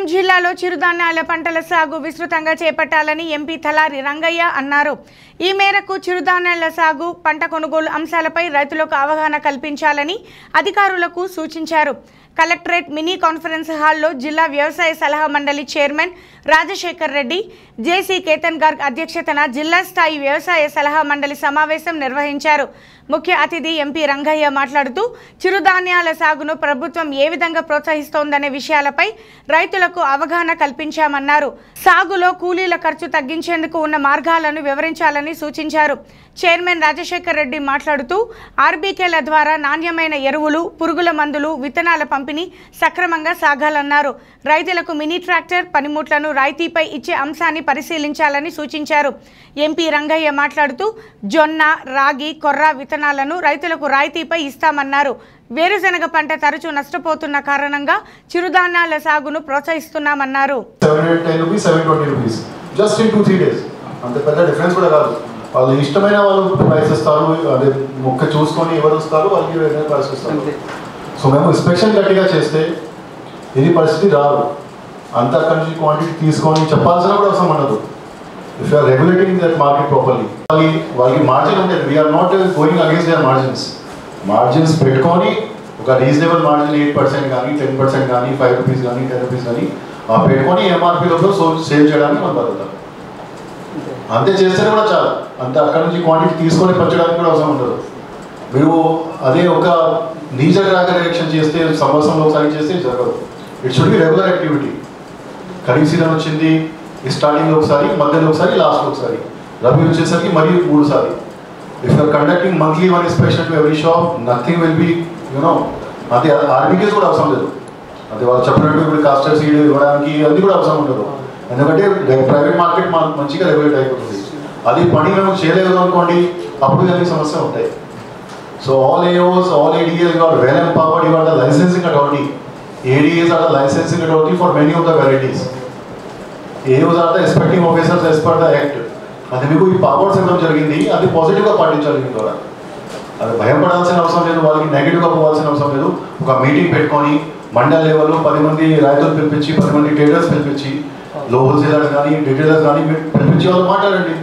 అనంతపురం జిల్లాలో చిరుధాన్యాల పంటల సాగు విస్తృతంగా చేపట్టాలని ఎంపీ తలారి రంగయ్య అన్నారు ఈ మేరకు చిరుధాన్యాల సాగు పంట కొనుగోలు అంశాలపై రైతులకు అవగాహన కల్పించాలని అధికారులకు సూచించారు కలెక్టరేట్ మినీ కాన్ఫరెన్స్ హాల్లో జిల్లా వ్యవసాయ సలహా మండలి చైర్మన్ రాజశేఖర్ రెడ్డి జేసీ కేతన్ గార్గ్ అధ్యక్షతన జిల్లా స్థాయి వ్యవసాయ సలహా మండలి సమావేశం నిర్వహించారు ముఖ్య అతిథి ఎంపీ రంగయ్య మాట్లాడుతూ చిరుధాన్యాల సాగును ప్రభుత్వం ఏ విధంగా ప్రోత్సహిస్తోందనే విషయాలపై రైతులకు అవగాహన కల్పించామన్నారు సాగులో కూలీల ఖర్చు తగ్గించేందుకు ఉన్న మార్గాలను వివరించాలని సూచించారు చైర్మన్ రాజశేఖర్ రెడ్డి మాట్లాడుతూ ఆర్బీకేల ద్వారా నాణ్యమైన ఎరువులు పురుగుల మందులు విత్తనాల పంపిణీ సక్రమంగా సాగాలన్నారు రైతులకు మినీ ట్రాక్టర్ పనిముట్లను రాయితీపై ఇచ్చే అంశాన్ని పరిశీలించాలని సూచించారు ఎంపీ రంగయ్య మాట్లాడుతూ జొన్న రాగి కొర్ర విత్తనాలను రైతులకు రాయితీపై ఇస్తామన్నారు వేరుశనగ పంట తరచూ నష్టపోతున్న కారణంగా చిరుధాన్యాల సాగును ప్రోత్సహిస్తున్నామన్నారు seven eight ten rupees seven twenty rupees just in two three days అంత పెద్ద డిఫరెన్స్ కూడా కాదు వాళ్ళు ఇష్టమైన వాళ్ళు ప్రైస్ ఇస్తారు అదే మొక్క చూసుకొని ఎవరు వస్తారు వాళ్ళకి ఏదైనా ప్రైస్ ఇస్తారు సో మేము ఇన్స్పెక్షన్ గట్టిగా చేస్తే ఇది పరిస్థితి రాదు అంత అక్కడి నుంచి క్వాంటిటీ తీసుకొని చెప్పాల్సిన కూడా అవసరం ఉండదు if you're regulating that market properly వాళ్ళకి వాళ్ళకి మార్జిన్ ఉండేది we're not going against their margins margins పెట్టుకొని ఒక రీజనబుల్ మార్జిన్ ఎయిట్ పర్సెంట్ కానీ టెన్ పర్సెంట్ కానీ ఫైవ్ రూపీస్ కానీ టెన్ రూపీస్ కానీ ఆ పెట్టుకొని ఎంఆర్పీలో సో సేల్ చేయడానికి మనం బతుకుతాం అంతే చేస్తేనే కూడా చాలు అంతే అక్కడ నుంచి క్వాంటిటీ తీసుకొని పంచడానికి కూడా అవసరం ఉండదు మీరు అదే ఒక నీజర్ రాగ రియాక్షన్ చేస్తే సంవత్సరంలో ఒకసారి చేస్తే జరగదు it should be regular activity kharif season వచ్చింది ఈ స్టార్టింగ్లో ఒకసారి మధ్యలో ఒకసారి లాస్ట్లో ఒకసారి రబీ వచ్చేసరికి మరీ మూడు సారి if you're conducting monthly one inspection to every shop nothing will be you know అది ఆర్బీకేస్ కూడా అవసరం లేదు అది వాళ్ళు చెప్పినట్టు ఇప్పుడు కాస్టర్ సీడ్ ఇవ్వడానికి అది కూడా అవసరం ఉండదు ఎందుకంటే ప్రైవేట్ మార్కెట్ మంచిగా రెగ్యులేట్ అయిపోతుంది అది పని మేము చేయలేదు అనుకోండి అప్పుడు దానికి సమస్య ఉంటాయి so all AOs all ADAs got well empowered you are the licensing authority ADAs are the licensing authority for many of the varieties AOs are the inspecting officers as per the act అది మీకు ఈ powers ఇవ్వడం జరిగింది అది పాజిటివ్గా పాటించాలి మీ ద్వారా అది భయపడాల్సిన అవసరం లేదు వాళ్ళకి నెగిటివ్గా పోవాల్సిన అవసరం లేదు ఒక మీటింగ్ పెట్టుకొని మండల లెవెల్లో పది మంది రైతులు పిలిపించి పది మంది ట్రేడర్స్ పిలిపించి లో హోల్సేలర్స్ కానీ రిటైలర్స్ కానీ మీరు పిలిపించి వాళ్ళు మాట్లాడండి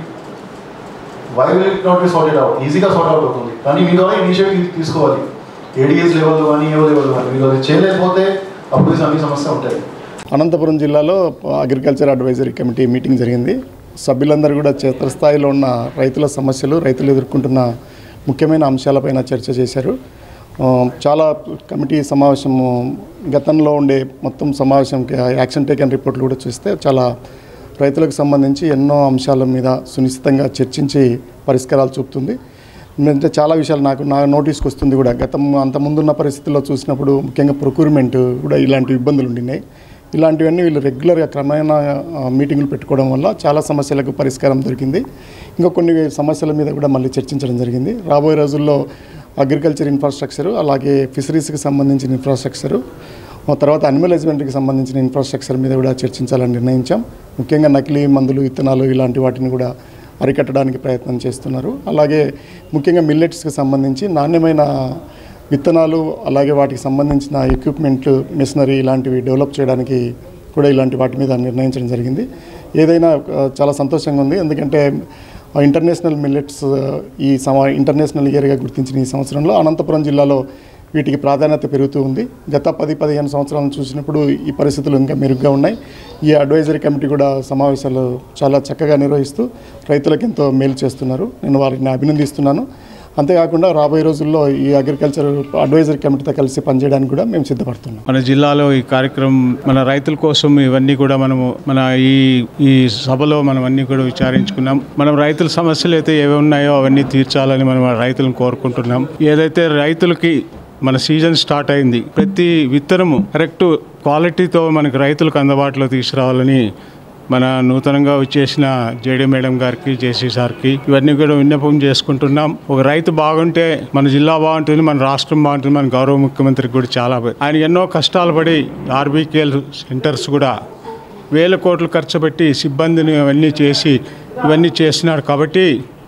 why will it not be sorted out ఈజీగా సార్ట్ అవుట్ అవుతుంది కానీ మీ ద్వారా ఇనిషియేటివ్ తీసుకోవాలి ఏడిఎస్ లెవెల్ కానీ ఏఓ లెవెల్ కానీ మీరు అది చేయలేకపోతే అప్పుడు అన్ని సమస్య ఉంటాయి అనంతపురం జిల్లాలో అగ్రికల్చర్ అడ్వైజరీ కమిటీ మీటింగ్ జరిగింది సభ్యులందరూ కూడా క్షేత్రస్థాయిలో ఉన్న రైతుల సమస్యలు రైతులు ఎదుర్కొంటున్న ముఖ్యమైన అంశాలపైన చర్చ చేశారు ఆ, చాలా కమిటీ సమావేశము గతంలో ఉండే మొత్తం సమావేశం యాక్షన్ టేకన్ రిపోర్ట్లు కూడా చూస్తే చాలా రైతులకు సంబంధించి ఎన్నో అంశాల మీద సునిశ్చితంగా చర్చించి పరిష్కారాలు చూపుతుంది అంటే చాలా విషయాలు నాకు నా నోటీస్కి వస్తుంది కూడా గతం అంత ముందున్న పరిస్థితుల్లో చూసినప్పుడు ముఖ్యంగా ప్రొక్యూర్మెంట్ కూడా ఇలాంటి ఇబ్బందులు ఉండినాయి ఇలాంటివన్నీ వీళ్ళు రెగ్యులర్గా క్రమేణా ఆ, మీటింగులు పెట్టుకోవడం వల్ల చాలా సమస్యలకు పరిష్కారం దొరికింది ఇంకా కొన్ని సమస్యల మీద కూడా మళ్ళీ చర్చించడం జరిగింది రాబోయే రోజుల్లో అగ్రికల్చర్ ఇన్ఫ్రాస్ట్రక్చరు అలాగే ఫిషరీస్కి సంబంధించిన ఇన్ఫ్రాస్ట్రక్చరు ఆ తర్వాత అనిమల్ హస్బెండరీకి సంబంధించిన ఇన్ఫ్రాస్ట్రక్చర్ మీద కూడా చర్చించాలని నిర్ణయించాం ముఖ్యంగా నకిలీ మందులు విత్తనాలు ఇలాంటి వాటిని కూడా అరికట్టడానికి ప్రయత్నం చేస్తున్నారు అలాగే ముఖ్యంగా మిల్లెట్స్కి సంబంధించి నాణ్యమైన విత్తనాలు అలాగే వాటికి సంబంధించిన ఎక్విప్మెంట్లు మిషనరీ ఇలాంటివి డెవలప్ చేయడానికి కూడా ఇలాంటి వాటి మీద నిర్ణయించడం జరిగింది ఏదైనా ఆ, చాలా సంతోషంగా ఉంది ఎందుకంటే ఆ ఇంటర్నేషనల్ మిల్లెట్స్ ఆ, ఈ సమా ఇంటర్నేషనల్ ఇయర్గా గుర్తించిన ఈ సంవత్సరంలో అనంతపురం జిల్లాలో వీటికి ప్రాధాన్యత పెరుగుతూ ఉంది గత పది పదిహేను సంవత్సరాలను చూసినప్పుడు ఈ పరిస్థితులు ఇంకా మెరుగ్గా ఉన్నాయి ఈ అడ్వైజరీ కమిటీ కూడా సమావేశాలు చాలా చక్కగా నిర్వహిస్తూ రైతులకు ఎంతో మేలు చేస్తున్నారు నేను వారిని అభినందిస్తున్నాను అంతేకాకుండా రాబోయే రోజుల్లో ఈ అగ్రికల్చర్ అడ్వైజరీ కమిటీతో కలిసి పనిచేయడానికి కూడా మేము సిద్ధపడుతున్నాం మన జిల్లాలో ఈ కార్యక్రమం మన రైతుల కోసం ఇవన్నీ కూడా మనము మన ఈ ఈ సభలో మనం అన్నీ కూడా విచారించుకున్నాం మనం రైతుల సమస్యలు అయితే ఏవి ఉన్నాయో అవన్నీ తీర్చాలని మనం రైతులను కోరుకుంటున్నాం ఏదైతే రైతులకి మన సీజన్ స్టార్ట్ అయింది ప్రతి విత్తనము కరెక్ట్ క్వాలిటీతో మనకు రైతులకు అందుబాటులో తీసుకురావాలని మన నూతనంగా వచ్చేసిన జేడీ మేడం గారికి జేసీ సార్కి ఇవన్నీ కూడా విన్నపం చేసుకుంటున్నాం ఒక రైతు బాగుంటే మన జిల్లా బాగుంటుంది మన రాష్ట్రం బాగుంటుంది మన గౌరవ ముఖ్యమంత్రికి కూడా చాలా బా- ఆయన ఎన్నో కష్టాలు పడి ఆర్బీకేఎల్ సెంటర్స్ కూడా వేల కోట్లు ఖర్చు పెట్టి సిబ్బందిని అవన్నీ చేసి ఇవన్నీ చేస్తున్నారు కాబట్టి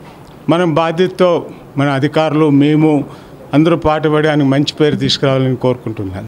మనం బాధ్యతతో మన అధికారులు మేము అందరూ పాటుపడి ఆయనకు మంచి పేరు తీసుకురావాలని కోరుకుంటున్నాను